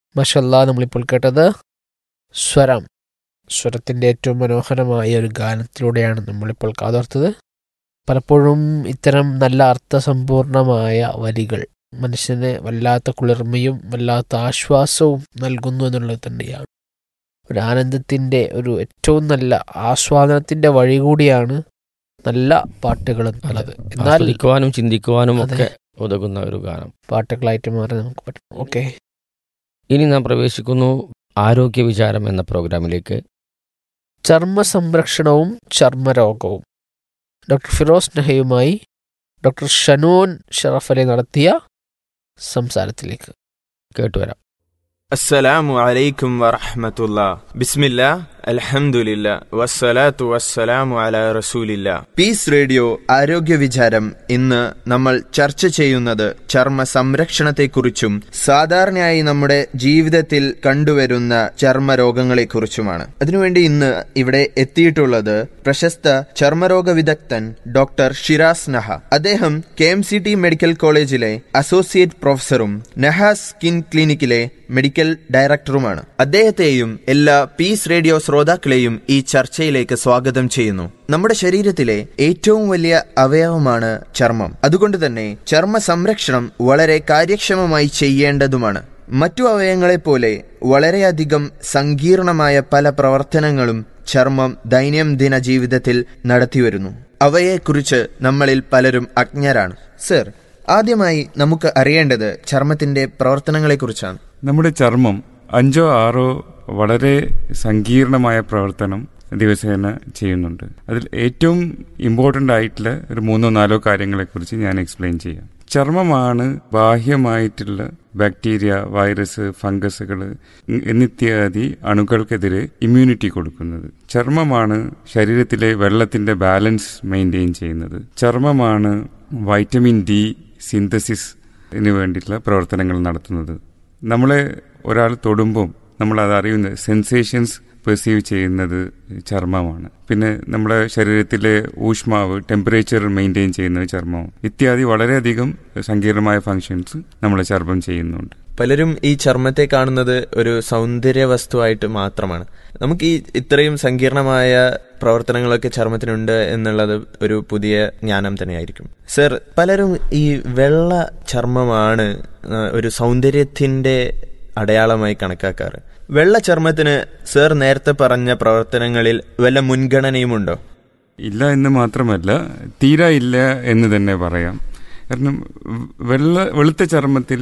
മഷല്ല നമ്മളിപ്പോൾ കേട്ടത് സ്വരം സ്വരത്തിൻ്റെ ഏറ്റവും മനോഹരമായ ഒരു ഗാനത്തിലൂടെയാണ് നമ്മളിപ്പോൾ കാതോർത്തത് പലപ്പോഴും ഇത്തരം നല്ല അർത്ഥസമ്പൂർണമായ വരികൾ മനുഷ്യന് വല്ലാത്ത കുളിർമയും വല്ലാത്ത ആശ്വാസവും നൽകുന്നു എന്നുള്ളത് തന്നെയാണ് ഒരു ആനന്ദത്തിൻ്റെ ഒരു ഏറ്റവും നല്ല ആസ്വാദനത്തിൻ്റെ വഴി കൂടിയാണ് നല്ല പാട്ടുകൾ എന്നുള്ളത് എന്നാൽ ആസ്വദിക്കുവാനും ചിന്തിക്കുവാനും അതെ. ഒക്കെ ഉതകുന്ന ഒരു ഗാനം പാട്ടുകളായിട്ട് മാറി നമുക്ക് പറ്റും ഓക്കെ ഇനി നാം പ്രവേശിക്കുന്നു ആരോഗ്യ വിചാരം എന്ന പ്രോഗ്രാമിലേക്ക് ചർമ്മ സംരക്ഷണവും ചർമ്മരോഗവും ഡോക്ടർ ഫിറോസ് നെഹയുമായി ഡോക്ടർ ഷനൂൻ ഷറഫലി നടത്തിയ സംസാരത്തിലേക്ക് കേട്ടുവരാം السلام عليكم ورحمة الله بسم الله الحمد لله والصلاة والسلام على رسول الله പീസ് റേഡിയോ ആരോഗ്യ വിചാരം ഇന്ന് നമ്മൾ ചർച്ച ചെയ്യുന്നത് ചർമ്മ സംരക്ഷണത്തെക്കുറിച്ചും സാധാരണയായി നമ്മുടെ ജീവിതത്തിൽ കണ്ടുവരുന്ന ചർമ്മ രോഗങ്ങളെക്കുറിച്ചുമാണ് അതിനുവേണ്ടി ഇന്ന് ഇവിടെ എത്തിയിട്ടുള്ളത് പ്രശസ്ത ചർമ്മരോഗ വിദഗ്ധൻ ഡോക്ടർ ഷിറാസ് നഹ അദ്ദേഹം K M C T medical കോളേജിലെ അസോസിയേറ്റ് പ്രൊഫസറും നഹാസ് സ്കിൻ ക്ലിനിക്കിലെ മെഡിക്കൽ ഡയറക്ടറുമാണ് അദ്ദേഹത്തെയും എല്ലാ പീസ് റേഡിയോ ശ്രോതാക്കളെയും ഈ ചർച്ചയിലേക്ക് സ്വാഗതം ചെയ്യുന്നു നമ്മുടെ ശരീരത്തിലെ ഏറ്റവും വലിയ അവയവമാണ് ചർമ്മം അതുകൊണ്ട് തന്നെ ചർമ്മ സംരക്ഷണം വളരെ കാര്യക്ഷമമായി ചെയ്യേണ്ടതുമാണ് മറ്റു അവയവങ്ങളെ പോലെ വളരെയധികം സങ്കീർണമായ പല പ്രവർത്തനങ്ങളും ചർമ്മം ദൈനംദിന ജീവിതത്തിൽ നടത്തിവരുന്നു അവയെക്കുറിച്ച് നമ്മളിൽ പലരും അജ്ഞരാണ് സർ ആദ്യമായി നമുക്ക് അറിയേണ്ടത് ചർമ്മത്തിന്റെ പ്രവർത്തനങ്ങളെക്കുറിച്ചാണ് നമ്മുടെ ചർമ്മം അഞ്ചോ ആറോ വളരെ സങ്കീർണമായ പ്രവർത്തനം ദിവസേന ചെയ്യുന്നുണ്ട് അതിൽ ഏറ്റവും ഇമ്പോർട്ടൻ്റ് ആയിട്ടുള്ള ഒരു മൂന്നോ നാലോ കാര്യങ്ങളെക്കുറിച്ച് ഞാൻ എക്സ്പ്ലെയിൻ ചെയ്യാം ചർമ്മമാണ് ബാഹ്യമായിട്ടുള്ള ബാക്ടീരിയ വൈറസ് ഫംഗസുകൾ എന്നിത്യാദി അണുക്കൾക്കെതിരെ ഇമ്മ്യൂണിറ്റി കൊടുക്കുന്നത് ചർമ്മമാണ് ശരീരത്തിലെ വെള്ളത്തിന്റെ ബാലൻസ് മെയിൻറ്റെയിൻ ചെയ്യുന്നത് ചർമ്മമാണ് വൈറ്റമിൻ ഡി സിന്തസിസ് ന് വേണ്ടിയിട്ടുള്ള പ്രവർത്തനങ്ങൾ നടത്തുന്നത് നമ്മളെ ഒരാൾ തൊടുമ്പം നമ്മൾ അത് അറിയുന്നത് സെൻസേഷൻസ് പെർസീവ് ചെയ്യുന്നത് ചർമ്മമാണ് പിന്നെ നമ്മുടെ ശരീരത്തിലെ ഊഷ്മാവ് ടെമ്പറേച്ചർ മെയിൻറ്റെയിൻ ചെയ്യുന്നത് ചർമ്മമാണ് ഇത്യാദി വളരെയധികം സങ്കീർണമായ ഫങ്ഷൻസ് നമ്മളെ ചർമ്മം ചെയ്യുന്നുണ്ട് പലരും ഈ ചർമ്മത്തെ കാണുന്നത് ഒരു സൗന്ദര്യ വസ്തുവായിട്ട് മാത്രമാണ് നമുക്ക് ഈ ഇത്രയും സങ്കീർണമായ പ്രവർത്തനങ്ങളൊക്കെ ചർമ്മത്തിനുണ്ട് എന്നുള്ളത് ഒരു പുതിയ ജ്ഞാനം തന്നെയായിരിക്കും സർ പലരും ഈ വെള്ള ചർമ്മമാണ് ആ, ഒരു സൗന്ദര്യത്തിന്റെ അടയാളമായി കണക്കാക്കാറ് വെള്ള ചർമ്മത്തിന് സർ നേരത്തെ പറഞ്ഞ പ്രവർത്തനങ്ങളിൽ വല്ല മുൻഗണനയുമുണ്ടോ ഇല്ല എന്ന് മാത്രമല്ല തീരെ ഇല്ല എന്ന് തന്നെ പറയാം കാരണം വെള്ള വെളുത്ത ചർമ്മത്തിൽ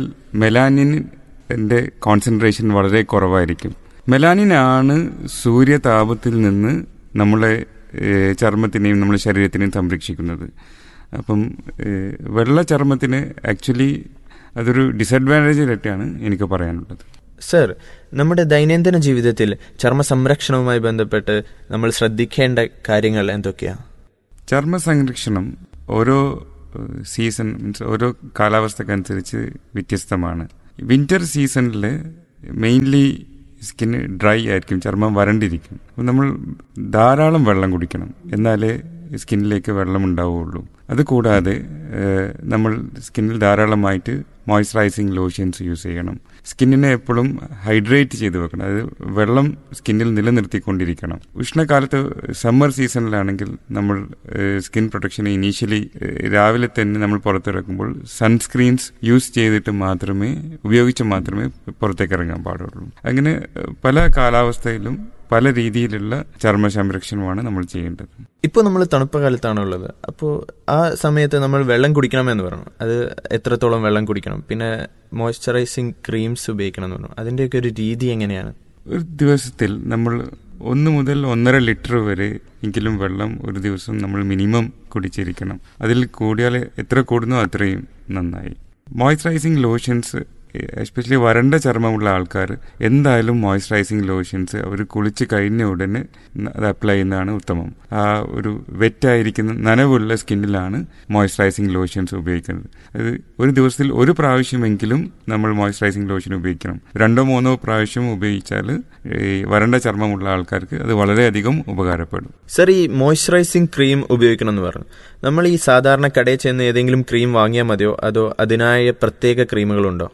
മെലാനിൻ്റെ കോൺസെൻട്രേഷൻ വളരെ കുറവായിരിക്കും മെലാനിനാണ് സൂര്യതാപത്തിൽ നിന്ന് നമ്മളെ ഏഹ്, ചർമ്മത്തിനെയും നമ്മുടെ ശരീരത്തിനെയും സംരക്ഷിക്കുന്നത് അപ്പം ഏഹ്, വെള്ള ചർമ്മത്തിന് ആക്ച്വലി അതൊരു ഡിസഡ്വാൻറ്റേജ് ആയിട്ടാണ് എനിക്ക് പറയാനുള്ളത് സർ നമ്മുടെ ദൈനംദിന ജീവിതത്തിൽ ചർമ്മ സംരക്ഷണവുമായി ബന്ധപ്പെട്ട് നമ്മൾ ശ്രദ്ധിക്കേണ്ട കാര്യങ്ങൾ എന്തൊക്കെയാണ് ചർമ്മ സംരക്ഷണം ഓരോ ഏഹ്, സീസൺ മീൻസ് ഓരോ കാലാവസ്ഥക്കനുസരിച്ച് വ്യത്യസ്തമാണ് വിന്റർ സീസണിൽ മെയിൻലി സ്കിന്ന് ഡ്രൈ ആയിരിക്കും ചർമ്മം വരണ്ടിരിക്കും അപ്പോൾ നമ്മൾ ധാരാളം വെള്ളം കുടിക്കണം എന്നാലേ സ്കിന്നിലേക്ക് വെള്ളം ഉണ്ടാവുകയുള്ളൂ അതുകൂടാതെ ഏഹ്, നമ്മൾ സ്കിന്നിൽ ധാരാളമായിട്ട് മോയ്സ്ചറൈസിങ് ലോഷൻസ് യൂസ് ചെയ്യണം സ്കിന്നിനെ എപ്പോഴും ഹൈഡ്രേറ്റ് ചെയ്ത് വെക്കണം അതായത് വെള്ളം സ്കിന്നിൽ നിലനിർത്തിക്കൊണ്ടിരിക്കണം ഉഷ്ണകാലത്ത് സമ്മർ സീസണിലാണെങ്കിൽ നമ്മൾ സ്കിൻ പ്രൊട്ടക്ഷന് ഇനീഷ്യലി രാവിലെ തന്നെ നമ്മൾ പുറത്തിറക്കുമ്പോൾ സൺസ്ക്രീൻസ് യൂസ് ചെയ്തിട്ട് മാത്രമേ ഉപയോഗിച്ച് മാത്രമേ പുറത്തേക്ക് ഇറങ്ങാൻ പാടുള്ളൂ അങ്ങനെ ഏഹ്, പല കാലാവസ്ഥയിലും പല രീതിയിലുള്ള ചർമ്മ സംരക്ഷണമാണ് നമ്മൾ ചെയ്യേണ്ടത് ഇപ്പോൾ നമ്മൾ തണുപ്പ് കാലത്താണ് ഉള്ളത് അപ്പോൾ ആ സമയത്ത് നമ്മൾ വെള്ളം കുടിക്കണമെന്ന് പറഞ്ഞു അത് എത്രത്തോളം വെള്ളം കുടിക്കണം പിന്നെ മോയ്സ്ചറൈസിങ് ക്രീംസ് ഉപയോഗിക്കണം എന്ന് പറഞ്ഞു അതിൻ്റെയൊക്കെ ഒരു രീതി എങ്ങനെയാണ് ഒരു ദിവസത്തിൽ നമ്മൾ ഒന്ന് മുതൽ ഒന്നര ലിറ്റർ വരെ എങ്കിലും വെള്ളം ഒരു ദിവസം നമ്മൾ മിനിമം കുടിച്ചിരിക്കണം അതിൽ കൂടിയാൽ എത്ര കൂടുന്നോ അത്രയും നന്നായി മോയ്സ്ചറൈസിങ് ലോഷൻസ് എസ്പെഷ്യലി വരണ്ട ചർമ്മമുള്ള ആൾക്കാർ എന്തായാലും മോയ്സ്ചറൈസിങ് ലോഷൻസ് അവർ കുളിച്ച് കഴിഞ്ഞ ഉടനെ അത് അപ്ലൈ ചെയ്യുന്നതാണ് ഉത്തമം ആ ഒരു വെറ്റായിരിക്കുന്ന നനവുള്ള സ്കിന്നിലാണ് മോയ്സ്ചറൈസിങ് ലോഷൻസ് ഉപയോഗിക്കുന്നത് അത് ഒരു ദിവസത്തിൽ ഒരു പ്രാവശ്യമെങ്കിലും നമ്മൾ മോയ്സ്ചറൈസിങ് ലോഷൻ ഉപയോഗിക്കണം രണ്ടോ മൂന്നോ പ്രാവശ്യം ഉപയോഗിച്ചാൽ ഈ വരണ്ട ചർമ്മമുള്ള ആൾക്കാർക്ക് അത് വളരെയധികം ഉപകാരപ്പെടും സർ ഈ മോയ്സ്ചറൈസിങ് ക്രീം ഉപയോഗിക്കണം എന്ന് പറഞ്ഞു നമ്മൾ ഈ സാധാരണ കടയിൽ ചെന്ന് ഏതെങ്കിലും ക്രീം വാങ്ങിയാൽ മതിയോ അതോ അതിനായ പ്രത്യേക ക്രീമുകളുണ്ടോ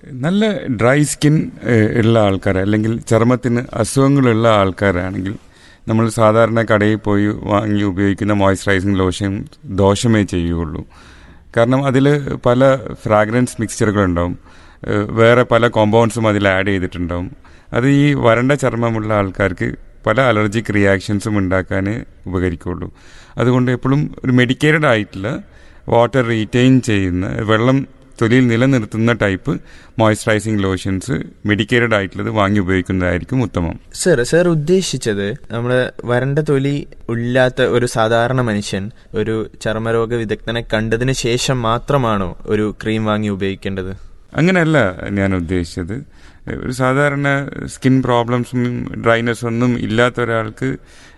നല്ല ഡ്രൈ സ്കിൻ ഏഹ്, ഉള്ള ആൾക്കാർ അല്ലെങ്കിൽ ചർമ്മത്തിന് അസുഖങ്ങളുള്ള ആൾക്കാരാണെങ്കിൽ നമ്മൾ സാധാരണ കടയിൽ പോയി വാങ്ങി ഉപയോഗിക്കുന്ന മോയ്സ്ചറൈസിങ് ലോഷൻ ദോഷമേ ചെയ്യുകയുള്ളൂ കാരണം അതിൽ പല ഫ്രാഗ്രൻസ് മിക്സ്ചറുകളുണ്ടാവും ഏഹ്, വേറെ പല കോമ്പൗണ്ട്സും അതിൽ ആഡ് ചെയ്തിട്ടുണ്ടാവും അത് ഈ വരണ്ട ചർമ്മമുള്ള ആൾക്കാർക്ക് പല അലർജിക് റിയാക്ഷൻസും ഉണ്ടാക്കാൻ ഉപകരിക്കുള്ളൂ അതുകൊണ്ട് എപ്പോഴും ഒരു മെഡിക്കേറ്റഡ് ആയിട്ടുള്ള വാട്ടർ റീറ്റെയിൻ ചെയ്യുന്ന വെള്ളം തൊലിയിൽ നിലനിർത്തുന്ന ടൈപ്പ് മോയ്സ്ചറൈസിങ് ലോഷൻസ് മെഡിക്കേറ്റഡ് ആയിട്ടുള്ളത് വാങ്ങി ഉപയോഗിക്കുന്നതായിരിക്കും ഉത്തമം സർ സർ ഉദ്ദേശിച്ചത് നമ്മുടെ വരണ്ട തൊലി ഇല്ലാത്ത ഒരു സാധാരണ മനുഷ്യൻ ഒരു ചർമ്മരോഗ വിദഗ്ധനെ കണ്ടതിന് ശേഷം മാത്രമാണോ ഒരു ക്രീം വാങ്ങി ഉപയോഗിക്കേണ്ടത് അങ്ങനെയല്ല ഞാൻ ഉദ്ദേശിച്ചത് ഒരു സാധാരണ സ്കിൻ പ്രോബ്ലംസും ഡ്രൈനെസ് ഒന്നും ഇല്ലാത്ത ഒരാൾക്ക്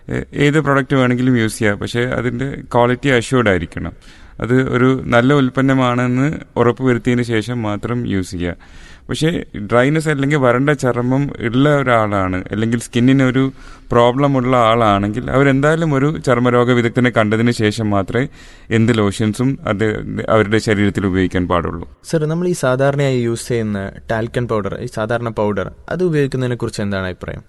ഏത് പ്രൊഡക്റ്റ് വേണമെങ്കിലും യൂസ് ചെയ്യാം പക്ഷേ അതിൻ്റെ ക്വാളിറ്റി അഷ്യൂർഡ് ആയിരിക്കണം അത് ഒരു നല്ല ഉൽപ്പന്നമാണെന്ന് ഉറപ്പുവരുത്തിയതിന് ശേഷം മാത്രം യൂസ് ചെയ്യുക പക്ഷേ ഡ്രൈനെസ് അല്ലെങ്കിൽ വരണ്ട ചർമ്മം ഉള്ള ഒരാളാണ് അല്ലെങ്കിൽ സ്കിന്നിന് ഒരു പ്രോബ്ലം ഉള്ള ആളാണെങ്കിൽ അവരെന്തായാലും ഒരു ചർമ്മരോഗ വിദഗ്ധനെ കണ്ടതിന് ശേഷം മാത്രമേ എന്ത് ലോഷൻസും അത് അവരുടെ ശരീരത്തിൽ ഉപയോഗിക്കാൻ പാടുള്ളൂ സർ നമ്മൾ ഈ സാധാരണയായി യൂസ് ചെയ്യുന്ന ടാൽക്കൻ പൗഡർ ഈ സാധാരണ പൗഡർ അത് ഉപയോഗിക്കുന്നതിനെ കുറിച്ച് എന്താണ് അഭിപ്രായം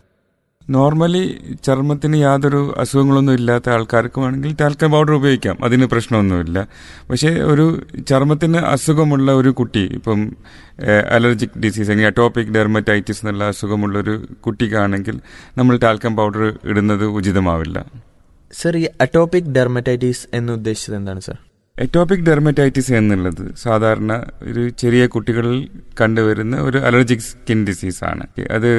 നോർമലി ചർമ്മത്തിന് യാതൊരു അസുഖങ്ങളൊന്നും ഇല്ലാത്ത ആൾക്കാർക്ക് വേണമെങ്കിൽ ടാൽക്കം പൗഡർ ഉപയോഗിക്കാം അതിന് പ്രശ്നമൊന്നുമില്ല പക്ഷേ ഒരു ചർമ്മത്തിന് അസുഖമുള്ള ഒരു കുട്ടി ഇപ്പം അലർജിക് ഡിസീസ് അല്ലെങ്കിൽ അറ്റോപിക് ഡെർമറ്റൈറ്റിസ് എന്നുള്ള അസുഖമുള്ള ഒരു കുട്ടിക്കാണെങ്കിൽ നമ്മൾ ടാൽക്കം പൗഡർ ഇടുന്നത് ഉചിതമാവില്ല സർ ഈ അറ്റോപിക് ഡെർമറ്റൈറ്റിസ് എന്ന് ഉദ്ദേശിച്ചത് എന്താണ് സർ എറ്റോപിക് ഡെർമറ്റൈറ്റിസ് എന്നുള്ളത് സാധാരണ ഒരു ചെറിയ കുട്ടികളിൽ കണ്ടുവരുന്ന ഒരു അലർജിക് സ്കിൻ ഡിസീസാണ് അത്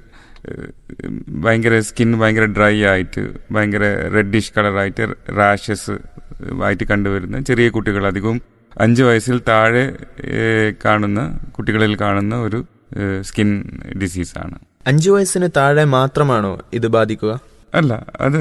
ഏഹ്, ഭയങ്കര സ്കിൻ ഭയങ്കര ഡ്രൈ ആയിട്ട് ഭയങ്കര റെഡിഷ് കളറായിട്ട് റാഷസ് ആയിട്ട് കണ്ടുവരുന്ന ചെറിയ കുട്ടികൾ അധികവും അഞ്ച് വയസ്സിൽ താഴെ ഏഹ്, കാണുന്ന കുട്ടികളിൽ കാണുന്ന ഒരു ഏഹ്, സ്കിൻ ഡിസീസാണ് അഞ്ചു വയസ്സിന് താഴെ മാത്രമാണോ ഇത് ബാധിക്കുക അല്ല അത്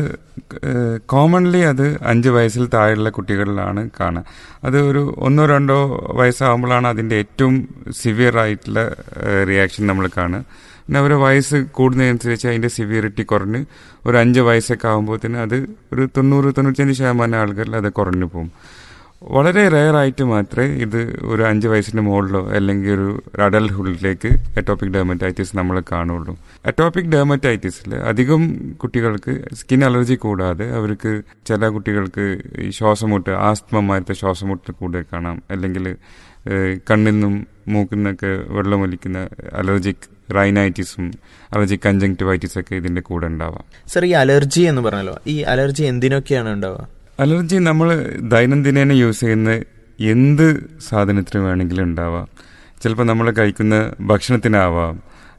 കോമൺലി അത് അഞ്ച് വയസ്സിൽ താഴെയുള്ള കുട്ടികളിലാണ് കാണുക അത് ഒരു ഒന്നോ രണ്ടോ വയസ്സാകുമ്പോഴാണ് അതിൻ്റെ ഏറ്റവും സിവിയർ ആയിട്ടുള്ള റിയാക്ഷൻ നമ്മൾ കാണുക പിന്നെ അവരുടെ വയസ്സ് കൂടുന്നതനുസരിച്ച് അതിൻ്റെ സിവിയറിറ്റി കുറഞ്ഞ് ഒരു അഞ്ച് വയസ്സൊക്കെ ആകുമ്പോഴത്തേന് അത് ഒരു തൊണ്ണൂറ് തൊണ്ണൂറ്റഞ്ച് ശതമാനം ആളുകളിൽ അത് കുറഞ്ഞു പോകും വളരെ റെയർ ആയിട്ട് മാത്രമേ ഇത് ഒരു അഞ്ച് വയസ്സിന് മുകളിലോ അല്ലെങ്കിൽ ഒരു അഡൽഹുഡിലേക്ക് അറ്റോപിക് ഡെർമറ്റൈറ്റിസ് നമ്മൾ കാണുള്ളൂ അറ്റോപിക് ഡെർമറ്റൈറ്റിസിൽ അധികം കുട്ടികൾക്ക് സ്കിൻ അലർജി കൂടാതെ അവർക്ക് ചില കുട്ടികൾക്ക് ഈ ശ്വാസമുട്ട് ആസ്തമമാരത്തെ ശ്വാസമുട്ട് കൂടെ കാണാം അല്ലെങ്കിൽ ഏഹ്, കണ്ണിൽ നിന്നും മൂക്കിൽ നിന്നൊക്കെ വെള്ളമൊലിക്കുന്ന അലർജിക് റൈനൈറ്റിസും അലർജിക് കഞ്ചങ്ക്ടിവൈറ്റിസ് ഒക്കെ ഇതിന്റെ കൂടെ ഉണ്ടാവാം സർ ഈ അലർജി എന്ന് പറഞ്ഞല്ലോ ഈ അലർജി എന്തിനൊക്കെയാണ് ഉണ്ടാവുക അലർജി നമ്മൾ ദൈനംദിനേന യൂസ് ചെയ്യുന്ന എന്ത് സാധനത്തിന് വേണമെങ്കിലും ഉണ്ടാവാം ചിലപ്പോൾ നമ്മൾ കഴിക്കുന്ന ഭക്ഷണത്തിനാവാം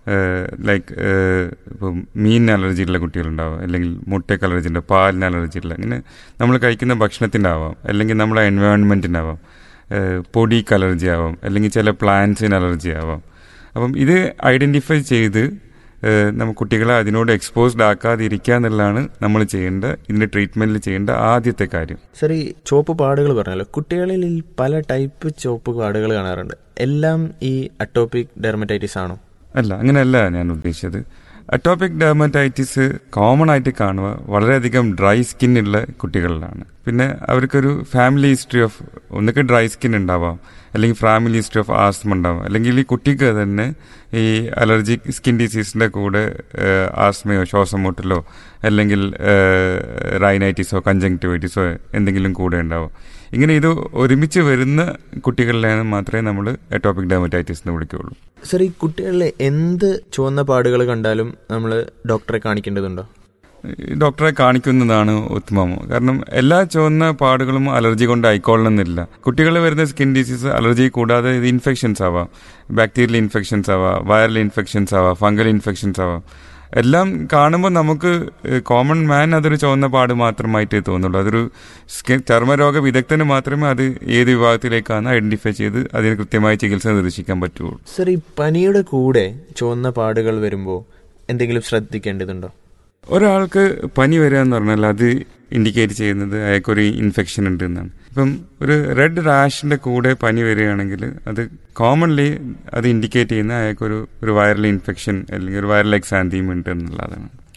ലൈക്ക് ഇപ്പം മീനിന് അലർജി ഉള്ള കുട്ടികളുണ്ടാവാം അല്ലെങ്കിൽ മുട്ടയ്ക്ക് അലർജി ഉണ്ട് പാലിന് അലർജി ഉള്ള അങ്ങനെ നമ്മൾ കഴിക്കുന്ന ഭക്ഷണത്തിനാവാം അല്ലെങ്കിൽ നമ്മളെ എൻവയോൺമെൻറ്റിനാവാം പൊടിക്ക് അലർജി ആവാം അല്ലെങ്കിൽ ചില പ്ലാന്റ്സിന് അലർജി ആവാം അപ്പം ഇത് ഐഡൻറ്റിഫൈ ചെയ്ത് ഏഹ് നമ്മ കുട്ടികളെ അതിനോട് എക്സ്പോസ്ഡ് ആക്കാതിരിക്കുക എന്നുള്ളതാണ് നമ്മൾ ചെയ്യേണ്ട ഇതിന്റെ ട്രീറ്റ്മെന്റിൽ ചെയ്യേണ്ട ആദ്യത്തെ കാര്യം സർ ഈ ചുവപ്പ് പാടുകൾ പറഞ്ഞല്ലോ കുട്ടികളിൽ ഈ പല ടൈപ്പ് ചുവപ്പ് പാടുകൾ കാണാറുണ്ട് എല്ലാം ഈ അറ്റോപിക് ഡെർമറ്റൈറ്റിസ് ആണോ അല്ല അങ്ങനെയല്ല ഞാൻ ഉദ്ദേശിച്ചത് അറ്റോപിക് ഡെർമറ്റൈറ്റിസ് കോമൺ ആയിട്ട് കാണുക വളരെയധികം ഡ്രൈ സ്കിൻ ഉള്ള കുട്ടികളിലാണ് പിന്നെ അവർക്കൊരു ഫാമിലി ഹിസ്റ്ററി ഓഫ് ഒന്നൊക്കെ ഡ്രൈ സ്കിൻ ഉണ്ടാവാം അല്ലെങ്കിൽ ഫാമിലി ഹിസ്റ്ററി ഓഫ് ആസ്മ ഉണ്ടാവാം അല്ലെങ്കിൽ ഈ കുട്ടിക്ക് തന്നെ ഈ അലർജിക് സ്കിൻ ഡിസീസിന്റെ കൂടെ ഏഹ്, ആസ്മയോ ശ്വാസം മുട്ടലോ അല്ലെങ്കിൽ റൈനൈറ്റിസോ കഞ്ചങ്ക്ടിവൈറ്റിസോ എന്തെങ്കിലും കൂടെ ഉണ്ടാവും ഇങ്ങനെ ഇത് ഒരുമിച്ച് വരുന്ന കുട്ടികളിലാണ് മാത്രമേ നമ്മൾ എറ്റോപിക് ഡെർമറ്റൈറ്റിസ് എന്ന് വിളിക്കുകയുള്ളൂ സർ ഈ കുട്ടികളിൽ എന്ത് ചുവന്ന പാടുകൾ കണ്ടാലും നമ്മൾ ഡോക്ടറെ കാണിക്കേണ്ടതുണ്ടോ ഈ ഡോക്ടറെ കാണിക്കുന്നതാണ് ഉത്തമം കാരണം എല്ലാ ചുവന്ന പാടുകളും അലർജി കൊണ്ട് ആയിക്കൊള്ളണമെന്നില്ല കുട്ടികളിൽ വരുന്ന സ്കിൻ ഡിസീസ് അലർജി കൂടാതെ ഇത് ഇൻഫെക്ഷൻസ് ആവാം ബാക്ടീരിയൽ ഇൻഫെക്ഷൻസ് ആവാം വൈറൽ ഇൻഫെക്ഷൻസ് ആവാം ഫംഗൽ ഇൻഫെക്ഷൻസ് ആവാം എല്ലാം കാണുമ്പോൾ നമുക്ക് കോമൺ മാൻ അതൊരു ചുവന്ന പാട് മാത്രമായിട്ടേ തോന്നുള്ളൂ അതൊരു സ്കിൻ ചർമ്മരോഗ വിദഗ്ധന് മാത്രമേ അത് ഏത് വിഭാഗത്തിലേക്കാണ് ഐഡന്റിഫൈ ചെയ്ത് അതിന് കൃത്യമായ ചികിത്സ നിർദ്ദേശിക്കാൻ പറ്റുള്ളൂ സർ ഈ പനിയുടെ കൂടെ ചുവന്ന പാടുകൾ വരുമ്പോൾ എന്തെങ്കിലും ശ്രദ്ധിക്കേണ്ടതുണ്ടോ ഒരാൾക്ക് പനി വരിക എന്ന് പറഞ്ഞാൽ അത് ഇൻഡിക്കേറ്റ് ചെയ്യുന്നത് അയാൾക്കൊരു ഇൻഫെക്ഷൻ ഉണ്ട് എന്നാണ് ഇപ്പം ഒരു റെഡ് റാഷിന്റെ കൂടെ പനി വരികയാണെങ്കിൽ അത് കോമൺലി അത് ഇൻഡിക്കേറ്റ് ചെയ്യുന്ന അയാൾക്കൊരു ഒരു വൈറൽ ഇൻഫെക്ഷൻ അല്ലെങ്കിൽ ഒരു വൈറൽ എക്സാന്തീം ഉണ്ട് എന്നുള്ളതാണ്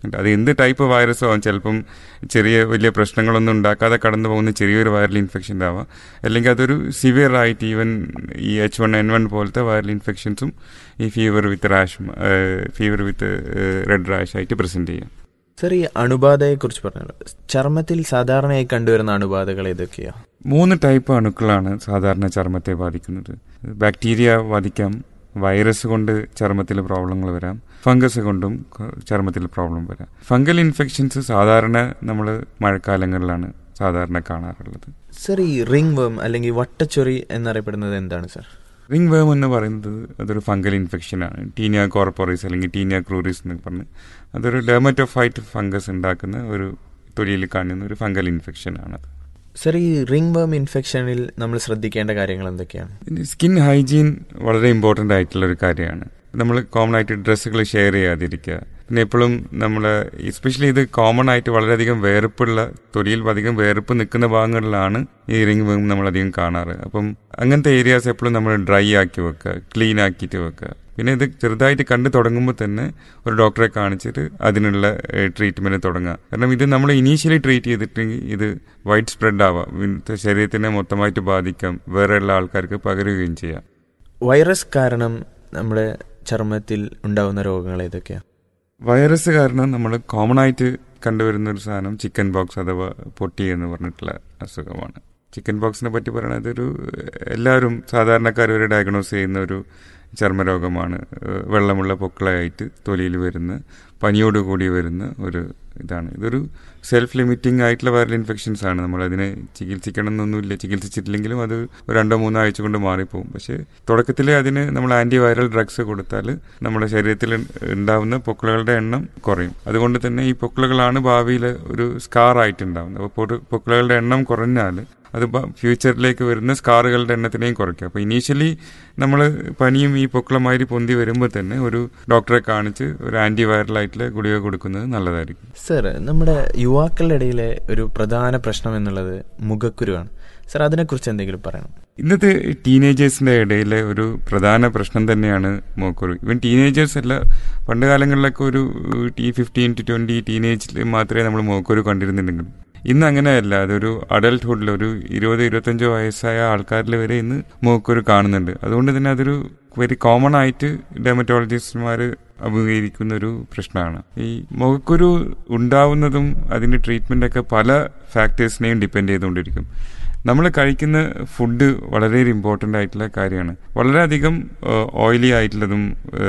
അത് എന്ത് ടൈപ്പ് വൈറസോ ആവും ചിലപ്പം ചെറിയ വലിയ പ്രശ്നങ്ങളൊന്നും ഉണ്ടാക്കാതെ കടന്നു പോകുന്ന ചെറിയൊരു വൈറൽ ഇൻഫെക്ഷൻ ആവാം അല്ലെങ്കിൽ അതൊരു സിവിയർ ആയിട്ട് ഈവൻ ഈ എച്ച് വൺ എൻ വൺ പോലത്തെ വൈറൽ ഇൻഫെക്ഷൻസും ഈ fever with rash fever with red rash ആയിട്ട് പ്രസന്റ് ചെയ്യാം സർ ഈ അണുബാധയെ കുറിച്ച് പറഞ്ഞല്ലോ ചർമ്മത്തിൽ സാധാരണയായി കണ്ടുവരുന്ന അണുബാധകൾ ഏതൊക്കെയാ മൂന്ന് ടൈപ്പ് അണുക്കളാണ് സാധാരണ ചർമ്മത്തെ ബാധിക്കുന്നത് ബാക്ടീരിയ ബാധിക്കാം വൈറസ് കൊണ്ട് ചർമ്മത്തിൽ പ്രോബ്ലങ്ങൾ വരാം ഫംഗസ് കൊണ്ടും ചർമ്മത്തിൽ പ്രോബ്ലം വരാം ഫംഗൽ ഇൻഫെക്ഷൻസ് സാധാരണ നമ്മൾ മഴക്കാലങ്ങളിലാണ് സാധാരണ കാണാറുള്ളത് സർ ഈ റിംഗ് വേം അല്ലെങ്കിൽ വട്ടച്ചൊറി എന്നറിയപ്പെടുന്നത് എന്താണ് സർ റിംഗ് വേം എന്ന് പറയുന്നത് അതൊരു ഫംഗൽ ഇൻഫെക്ഷനാണ് ടീനിയ കോർപ്പോറീസ് അല്ലെങ്കിൽ ടീനിയ ക്രൂറീസ് എന്ന് പറഞ്ഞ് അതൊരു ഡെർമറ്റോഫൈറ്റ് ഫംഗസ് ഉണ്ടാക്കുന്ന ഒരു തൊലിയിൽ കാണുന്ന ഒരു ഫംഗൽ ഇൻഫെക്ഷനാണത് സർ ഈ റിംഗ് വേം ഇൻഫെക്ഷനിൽ നമ്മൾ ശ്രദ്ധിക്കേണ്ട കാര്യങ്ങൾ എന്തൊക്കെയാണ് സ്കിൻ ഹൈജീൻ വളരെ ഇമ്പോർട്ടൻ്റ് ആയിട്ടുള്ള ഒരു കാര്യമാണ് നമ്മൾ കോമൺ ആയിട്ട് ഡ്രസ്സുകൾ ഷെയർ ചെയ്യാതിരിക്കുക പിന്നെ എപ്പോഴും നമ്മൾ എസ്പെഷ്യലി ഇത് കോമൺ ആയിട്ട് വളരെയധികം വേർപ്പുള്ള തൊലിയിൽ അധികം വേർപ്പ് നിൽക്കുന്ന ഭാഗങ്ങളിലാണ് ഈ റിംഗ് വേം നമ്മളധികം കാണാറ് അപ്പം അങ്ങനത്തെ ഏരിയാസ് എപ്പോഴും നമ്മൾ ഡ്രൈ ആക്കി വെക്കുക ക്ലീൻ ആക്കിയിട്ട് വെക്കുക പിന്നെ ഇത് ചെറുതായിട്ട് കണ്ടു തുടങ്ങുമ്പോൾ തന്നെ ഒരു ഡോക്ടറെ കാണിച്ചിട്ട് അതിനുള്ള ട്രീറ്റ്മെന്റ് തുടങ്ങുക കാരണം ഇത് നമ്മൾ ഇനീഷ്യലി ട്രീറ്റ് ചെയ്തിട്ടെങ്കിൽ ഇത് വൈഡ് സ്പ്രെഡ് ആവാം ശരീരത്തിനെ മൊത്തമായിട്ട് ബാധിക്കാം വേറെയുള്ള ആൾക്കാർക്ക് പകരുകയും ചെയ്യാം വൈറസ് കാരണം നമ്മുടെ ചർമ്മത്തിൽ ഉണ്ടാകുന്ന രോഗങ്ങൾ ഏതൊക്കെയാണ് വൈറസ് കാരണം നമ്മൾ കോമൺ ആയിട്ട് കണ്ടുവരുന്ന ഒരു സാധനം ചിക്കൻ ബോക്സ് അഥവാ പൊട്ടി എന്ന് പറഞ്ഞിട്ടുള്ള അസുഖമാണ് ചിക്കൻ ബോക്സിനെ പറ്റി പറയുന്നത് ഒരു എല്ലാവരും സാധാരണക്കാർ ഒരു ഡയഗ്നോസ് ചെയ്യുന്ന ഒരു ചർമ്മരോഗമാണ് വെള്ളമുള്ള പൊക്കളായിട്ട് തൊലിയിൽ വരുന്ന പനിയോടുകൂടി വരുന്ന ഒരു ഇതാണ് ഇതൊരു സെൽഫ് ലിമിറ്റിംഗ് ആയിട്ടുള്ള വൈറൽ ഇൻഫെക്ഷൻസ് ആണ് നമ്മൾ അതിനെ ചികിത്സിക്കണം എന്നൊന്നുമില്ല ചികിത്സിച്ചിട്ടില്ലെങ്കിലും അത് ഒരു രണ്ടോ മൂന്നോ ആഴ്ച കൊണ്ട് മാറിപ്പോകും പക്ഷേ തുടക്കത്തിൽ അതിന് നമ്മൾ ആന്റി വൈറൽ ഡ്രഗ്സ് കൊടുത്താൽ നമ്മുടെ ശരീരത്തിൽ ഉണ്ടാവുന്ന പൊക്കിളുകളുടെ എണ്ണം കുറയും അതുകൊണ്ട് തന്നെ ഈ പൊക്കിളുകളാണ് ഭാവിയിൽ ഒരു സ്കാർ ആയിട്ടുണ്ടാവുന്നത് അപ്പോൾ പൊക്കിളുകളുടെ എണ്ണം കുറഞ്ഞാൽ അത് ഫ്യൂച്ചറിലേക്ക് വരുന്ന സ്കാറുകളുടെ എണ്ണത്തിനെയും കുറയ്ക്കും അപ്പോൾ ഇനീഷ്യലി നമ്മൾ പനിയും ഈ പൊക്കളമാതിരി പൊന്തി വരുമ്പോൾ തന്നെ ഒരു ഡോക്ടറെ കാണിച്ച് ഒരു ആന്റി വൈറൽ ആയിട്ടുള്ള ഗുളിക കൊടുക്കുന്നത് നല്ലതായിരിക്കും സർ നമ്മുടെ യുവാക്കളുടെ ഇടയിലെ ഒരു പ്രധാന പ്രശ്നം എന്നുള്ളത് മുഖക്കുരുവാണ് സർ അതിനെക്കുറിച്ച് എന്തെങ്കിലും പറയണം ഇന്നത്തെ ടീനേജേഴ്സിന്റെ ഇടയിലെ ഒരു പ്രധാന പ്രശ്നം തന്നെയാണ് മോക്കുരു ഇവൻ ടീനേജേഴ്സ് അല്ല പണ്ട് കാലങ്ങളിലൊക്കെ ഒരു ടി ഫിഫ്റ്റീൻ ടു ട്വന്റി ടീനേജിൽ മാത്രമേ നമ്മൾ മോക്കുരു കണ്ടിരുന്നുണ്ടെങ്കിലും ഇന്ന് അങ്ങനെയല്ല അതൊരു അഡൽട്ട്ഹുഡിൽ ഒരു ഇരുപത് ഇരുപത്തഞ്ചോ വയസ്സായ ആൾക്കാരിൽ വരെ ഇന്ന് മൂക്കൊരു കാണുന്നുണ്ട് അതുകൊണ്ട് തന്നെ അതൊരു വെരി കോമൺ ആയിട്ട് ഡെമറ്റോളജിസ്റ്റുമാർ അഭിമുഖീകരിക്കുന്ന ഒരു പ്രശ്നമാണ് ഈ മുഖക്കുരു ഉണ്ടാവുന്നതും അതിന്റെ ട്രീറ്റ്മെന്റ് ഒക്കെ പല ഫാക്ടേഴ്സിനെയും ഡിപ്പെൻഡ് ചെയ്തുകൊണ്ടിരിക്കും നമ്മൾ കഴിക്കുന്ന ഫുഡ് വളരെ ഇമ്പോർട്ടൻ്റ് ആയിട്ടുള്ള കാര്യമാണ് വളരെയധികം ഓയിലി ആയിട്ടുള്ളതും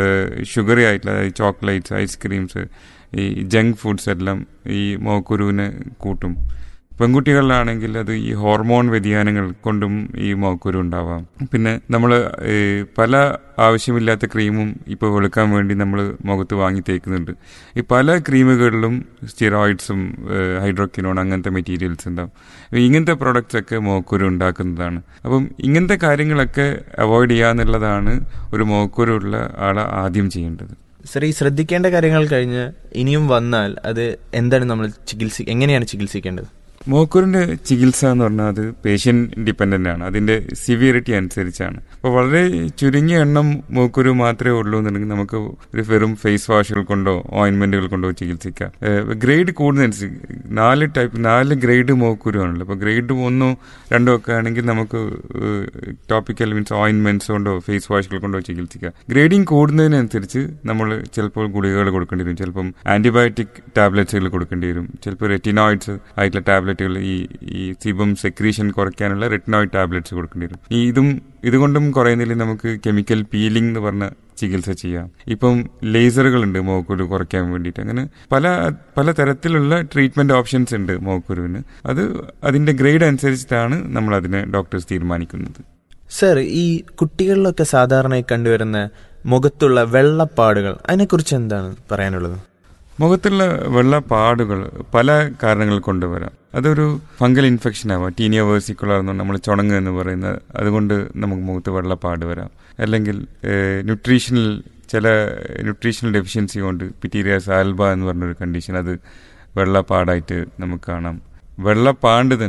ഷുഗറി ആയിട്ടുള്ള ചോക്ലേറ്റ്സ് ഐസ്ക്രീംസ് ഈ ജങ്ക് ഫുഡ്സ് എല്ലാം ഈ മോക്കുരുവിനെ കൂട്ടും പെൺകുട്ടികളിലാണെങ്കിൽ അത് ഈ ഹോർമോൺ വ്യതിയാനങ്ങൾ കൊണ്ടും ഈ മോക്കുരു ഉണ്ടാവാം പിന്നെ നമ്മൾ പല ആവശ്യമില്ലാത്ത ക്രീമും ഇപ്പോൾ വെളുക്കാൻ വേണ്ടി നമ്മൾ മുഖത്ത് വാങ്ങി തേക്കുന്നുണ്ട് ഈ പല ക്രീമുകളിലും സ്റ്റിറോയിഡ്സും ഹൈഡ്രോക്കിനോൺ അങ്ങനത്തെ മെറ്റീരിയൽസ് ഉണ്ടാവും ഇങ്ങനത്തെ പ്രോഡക്റ്റ്സ് ഒക്കെ മോക്കുരു ഉണ്ടാക്കുന്നതാണ് അപ്പം ഇങ്ങനത്തെ കാര്യങ്ങളൊക്കെ അവോയ്ഡ് ചെയ്യാന്നുള്ളതാണ് ഒരു മോക്കുരു ഉള്ള ആളെ ആദ്യം ചെയ്യേണ്ടത് സർ ഈ ശ്രദ്ധിക്കേണ്ട കാര്യങ്ങൾ കഴിഞ്ഞ് ഇനിയും വന്നാൽ അത് എന്താണ് നമ്മൾ ചികിത്സ എങ്ങനെയാണ് ചികിത്സിക്കേണ്ടത് മോക്കൂറിന്റെ ചികിത്സ എന്ന് പറഞ്ഞാൽ അത് പേഷ്യന്റ് ഡിപ്പെൻഡന്റ് ആണ് അതിന്റെ സിവിയറിറ്റി അനുസരിച്ചാണ് അപ്പോൾ വളരെ ചുരുങ്ങിയ എണ്ണം മൂക്കുരു മാത്രമേ ഉള്ളൂ എന്നുണ്ടെങ്കിൽ നമുക്ക് ഒരു വെറും ഫേസ് വാഷുകൾ കൊണ്ടോ ഓയിൻമെന്റുകൾ കൊണ്ടോ ചികിത്സിക്കാം ഗ്രേഡ് കൂടുന്നതനുസരിച്ച് നാല് ടൈപ്പ് നാല് ഗ്രേഡ് മൂക്കുരു ആണല്ലോ അപ്പോൾ ഗ്രേഡ് ഒന്നോ രണ്ടോ ഒക്കെ ആണെങ്കിൽ നമുക്ക് ടോപ്പിക്കൽ മീൻസ് ഓയിൻമെന്റ്സ് കൊണ്ടോ ഫേസ് വാഷുകൾ കൊണ്ടോ ചികിത്സിക്കാം ഗ്രേഡിങ് കൂടുന്നതിനനുസരിച്ച് നമ്മൾ ചിലപ്പോൾ ഗുളികകൾ കൊടുക്കേണ്ടി വരും ചിലപ്പം ആന്റിബയോട്ടിക് ടാബ്ലറ്റ്സുകൾ കൊടുക്കേണ്ടി വരും ചിലപ്പോൾ റെറ്റിനോയിഡ്സ് ആയിട്ടുള്ള ടാബ്ലറ്റ് ടാബ്ലറ്റുകൾ ഈ ഈ സിബം സെക്രീഷൻ കുറയ്ക്കാനുള്ള റെറ്റിനോയിഡ് ടാബ്ലറ്റ്സ് കൊടുക്കേണ്ടി വരും ഈ ഇതും ഇതുകൊണ്ടും കുറയുന്നില്ല നമുക്ക് കെമിക്കൽ പീലിംഗ് എന്ന് പറഞ്ഞ ചികിത്സ ചെയ്യാം ഇപ്പം ലേസറുകളുണ്ട് മോക്കുരു കുറയ്ക്കാൻ വേണ്ടിയിട്ട് അങ്ങനെ പല പല തരത്തിലുള്ള ട്രീറ്റ്മെന്റ് ഓപ്ഷൻസ് ഉണ്ട് മോക്കുരുവിന് അത് അതിന്റെ ഗ്രേഡ് അനുസരിച്ചിട്ടാണ് നമ്മൾ അതിനെ ഡോക്ടേഴ്സ് തീരുമാനിക്കുന്നത് സർ ഈ കുട്ടികളിലൊക്കെ സാധാരണയായി കണ്ടുവരുന്ന മുഖത്തുള്ള വെള്ളപ്പാടുകൾ അതിനെക്കുറിച്ച് എന്താണ് പറയാനുള്ളത് മുഖത്തുള്ള വെള്ളപ്പാടുകൾ പല കാരണങ്ങൾ കൊണ്ടുവരാം അതൊരു ഫംഗൽ ഇൻഫെക്ഷൻ ആവാം ടീനിയ വേഴ്സിക്കുലർ എന്ന് നമ്മൾ ചുണങ്ങ് എന്ന് പറയുന്നത് അതുകൊണ്ട് നമുക്ക് മുഖത്ത് വെള്ളപ്പാട് വരാം അല്ലെങ്കിൽ ന്യൂട്രീഷണൽ ചില ന്യൂട്രീഷണൽ ഡെഫിഷ്യൻസി കൊണ്ട് പിറ്റീരിയാസ് ആൽബ എന്ന് പറഞ്ഞൊരു കണ്ടീഷൻ അത് വെള്ളപ്പാടായിട്ട് നമുക്ക് കാണാം വെള്ളപ്പാണ്ട് തന്നെ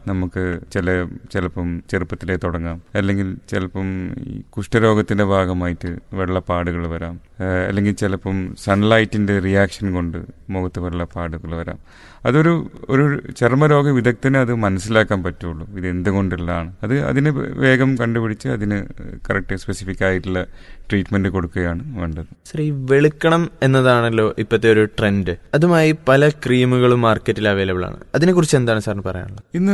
നമുക്ക് ചില ചിലപ്പം ചെറുപ്പത്തിലേ തുടങ്ങാം അല്ലെങ്കിൽ ചിലപ്പം ഈ കുഷ്ഠരോഗത്തിന്റെ ഭാഗമായിട്ട് വെള്ളപ്പാടുകൾ വരാം ഏഹ് അല്ലെങ്കിൽ ചിലപ്പം സൺലൈറ്റിന്റെ റിയാക്ഷൻ കൊണ്ട് മുഖത്ത് വെള്ളപ്പാടുകൾ വരാം അതൊരു ഒരു ചർമ്മരോഗ വിദഗ്ധന് അത് മനസ്സിലാക്കാൻ പറ്റുള്ളൂ ഇത് എന്തുകൊണ്ടുള്ളതാണ് അത് അതിന് വേഗം കണ്ടുപിടിച്ച് അതിന് കറക്റ്റ് സ്പെസിഫിക് ആയിട്ടുള്ള ട്രീറ്റ്മെന്റ് കൊടുക്കുകയാണ് വേണ്ടത് സർ ഈ വെളുക്കണം എന്നതാണല്ലോ ഇപ്പോഴത്തെ ഒരു ട്രെൻഡ് അതുമായി പല ക്രീമുകളും മാർക്കറ്റിൽ അവൈലബിൾ ആണ് അതിനെക്കുറിച്ച് എന്താണ് സാറിന് പറയാനുള്ളത് ഇന്ന്